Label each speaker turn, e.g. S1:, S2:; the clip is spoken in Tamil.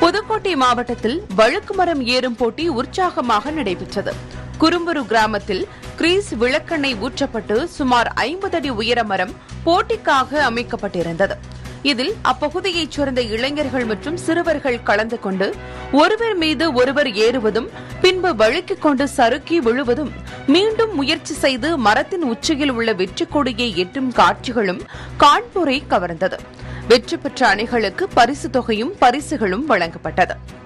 S1: புதுக்கோட்டை மாவட்டத்தில் வழுக்கு மரம் ஏறும் போட்டி உற்சாகமாக நடைபெற்றது குறும்புரு கிராமத்தில் கிரீஸ் விளக்கெண்ணெய் ஊற்றப்பட்டு சுமார் ஐம்பது அடி உயர மரம் போட்டிக்காக அமைக்கப்பட்டிருந்தது இதில் அப்பகுதியைச் சேர்ந்த இளைஞர்கள் மற்றும் சிறுவர்கள் கலந்து கொண்டு ஒருவர் மீது ஒருவர் ஏறுவதும் பின்பு வழுக்கிக் கொண்டு சறுக்கி விழுவதும் மீண்டும் முயற்சி செய்து மரத்தின் உச்சியில் உள்ள வெற்றி கொடியை எட்டும் காட்சிகளும் காண்போரை கவர்ந்தது வெற்றி பெற்ற அணிகளுக்கு பரிசு தொகையும் பரிசுகளும் வழங்கப்பட்டது